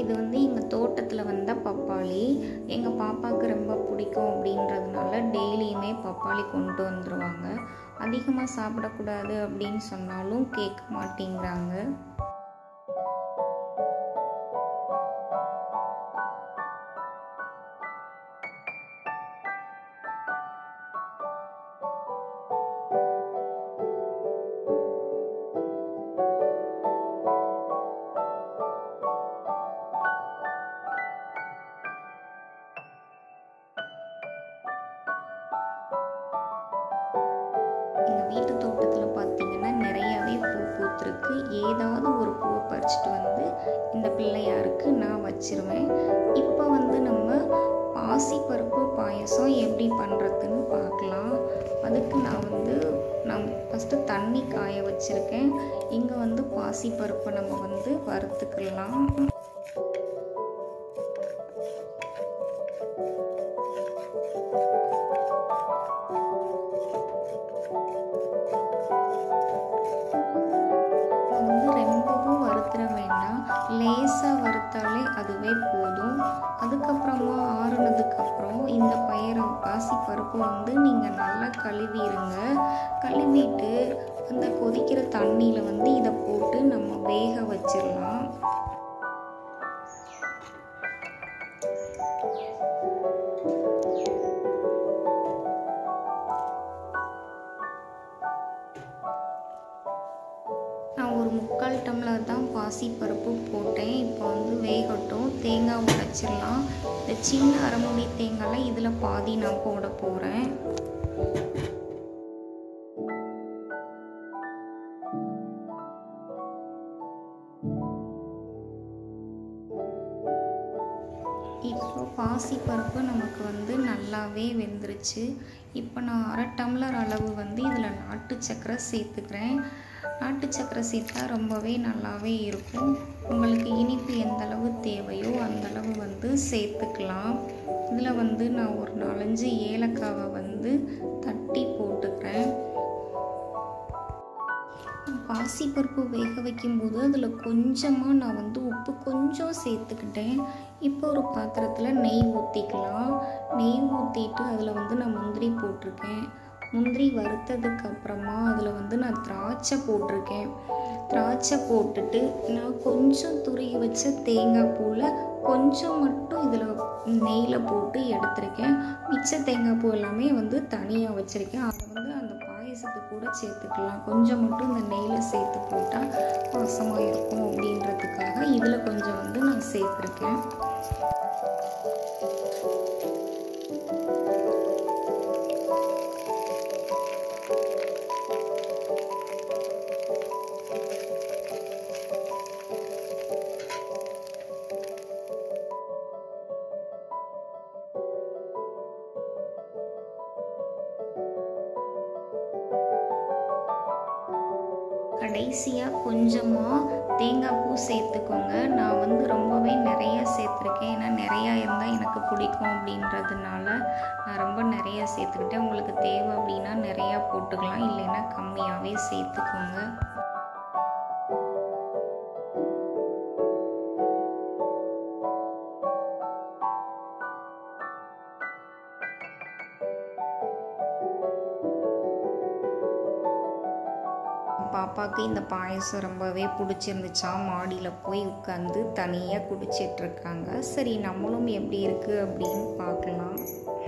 இது வந்து எங்கள் தோட்டத்தில் வந்த பப்பாளி எங்கள் பாப்பாவுக்கு ரொம்ப பிடிக்கும் அப்படின்றதுனால டெய்லியுமே பப்பாளி கொண்டு வந்துடுவாங்க அதிகமாக சாப்பிடக்கூடாது அப்படின்னு சொன்னாலும் கேட்க மாட்டேங்கிறாங்க எங்கள் வீட்டு தோட்டத்தில் பார்த்தீங்கன்னா நிறையவே பூ பூத்துருக்கு ஏதாவது ஒரு பூவை பறிச்சுட்டு வந்து இந்த பிள்ளையாருக்கு நான் வச்சிருவேன் இப்போ வந்து நம்ம பாசிப்பருப்பு பாயசம் எப்படி பண்ணுறதுன்னு பார்க்கலாம் அதுக்கு நான் வந்து நான் ஃபஸ்ட்டு தண்ணி காய வச்சுருக்கேன் இங்கே வந்து பாசிப்பருப்பை நம்ம வந்து வறுத்துக்கலாம் வந்து ரொம்பவும் வறுத்துற வேண்டாம் லேசாக வறுத்தாலே அதுவே போதும் அதுக்கப்புறமா ஆறுனதுக்கப்புறம் இந்த பயிரை பாசி பருப்பு வந்து நீங்கள் நல்லா கழுவிடுங்க கழுவிட்டு அந்த கொதிக்கிற தண்ணியில் வந்து இதை போட்டு நம்ம வேக வச்சிடலாம் நான் ஒரு முக்கால் டம்ளர் தான் பாசிப்பருப்பு போட்டேன் இப்போ வந்து வேகட்டும் தேங்காய் உடைச்சிடலாம் இந்த சின்ன அரைமுடி தேங்காய்லாம் இதில் பாதி நான் போட போகிறேன் இப்போ பாசிப்பருப்பு நமக்கு வந்து நல்லாவே வெந்துருச்சு இப்போ நான் அரை டம்ளர் அளவு வந்து இதில் நாட்டு சக்கரை சேர்த்துக்கிறேன் நாட்டு சக்கரை சேர்த்தா ரொம்பவே நல்லாவே இருக்கும் உங்களுக்கு இனிப்பு எந்த அளவு தேவையோ அந்த அளவு வந்து சேர்த்துக்கலாம் இதில் வந்து நான் ஒரு நாலஞ்சு ஏலக்காவை வந்து தட்டி போட்டுக்கிறேன் பாசிப்பருப்பு வேக வைக்கும்போது அதில் கொஞ்சமாக நான் வந்து உப்பு கொஞ்சம் சேர்த்துக்கிட்டேன் இப்போ ஒரு பாத்திரத்தில் நெய் ஊற்றிக்கலாம் நெய் ஊற்றிட்டு அதில் வந்து நான் முந்திரி போட்டிருக்கேன் முந்திரி வறுத்ததுக்கு அப்புறமா அதில் வந்து நான் திராட்சை போட்டிருக்கேன் திராட்சை போட்டுட்டு நான் கொஞ்சம் துருகி வச்ச தேங்காய் பூவில் கொஞ்சம் மட்டும் இதில் நெய்யில் போட்டு எடுத்திருக்கேன் மிச்ச தேங்காய் பூ எல்லாமே வந்து தனியாக வச்சுருக்கேன் அதை வந்து அந்த பாயசத்துக்கு கூட சேர்த்துக்கலாம் கொஞ்சம் மட்டும் இந்த நெய்யில் சேர்த்து போட்டால் வாசமாக இருக்கும் அப்படின்றதுக்காக இதில் கொஞ்சம் வந்து நான் சேர்த்துருக்கேன் கடைசியாக கொஞ்சமாக தேங்காய் பூ சேர்த்துக்கோங்க நான் வந்து ரொம்பவே நிறைய சேர்த்துருக்கேன் ஏன்னா நிறையா இருந்தால் எனக்கு பிடிக்கும் அப்படின்றதுனால நான் ரொம்ப நிறைய சேர்த்துக்கிட்டேன் உங்களுக்கு தேவை அப்படின்னா நிறையா போட்டுக்கலாம் இல்லைன்னா கம்மியாகவே சேர்த்துக்கோங்க பாப்பாவுக்கு இந்த பாயசம் ரொம்பவே பிடிச்சிருந்துச்சா மாடியில் போய் உட்காந்து தனியாக குடிச்சிட்ருக்காங்க சரி நம்மளும் எப்படி இருக்குது அப்படின்னு பார்க்கலாம்